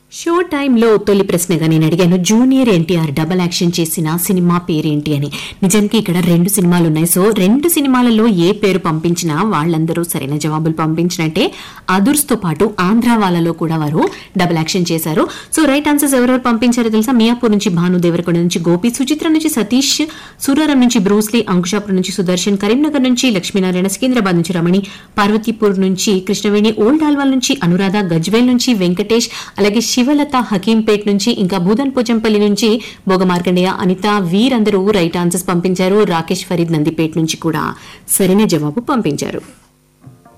show టైంలో తొలి ప్రశ్నగా నేను అడిగాను జూనియర్ ఎన్టీఆర్ డబల్ యాక్షన్ చేసిన సినిమా పేరేంటి అని నిజానికి ఇక్కడ రెండు సినిమాలు ఉన్నాయి సో రెండు సినిమాలలో ఏ పేరు పంపించినా వాళ్ళందరూ సరైన జవాబులు పంపించినట్టే అదుర్స్ తో పాటు ఆంధ్ర వాళ్ళలో కూడా వారు డబల్ యాక్షన్ చేశారు సో రైట్ ఆన్సర్స్ ఎవరెవరు పంపించారో తెలుసా మియాపూర్ నుంచి భాను దేవరకొండ నుంచి గోపి సుచిత్ర నుంచి సతీష్ సూరారం నుంచి బ్రూస్లీ అంకుషాపురం నుంచి సుదర్శన్ కరీంనగర్ నుంచి లక్ష్మీనారాయణ సికింద్రాబాద్ నుంచి రమణి పార్వతీపూర్ నుంచి కృష్ణవేణి ఓల్డ్ ఆల్వాల్ నుంచి అనురాధ గజ్వేల్ నుంచి వెంకటేష్ అలాగే శివలత హకీంపేట్ నుంచి ఇంకా భూదన్ పోచంపల్లి నుంచి భోగ మార్కండేయ అనిత వీరందరూ రైట్ ఆన్సర్స్ పంపించారు రాకేష్ ఫరీద్ నందిపేట్ నుంచి కూడా సరైన జవాబు పంపించారు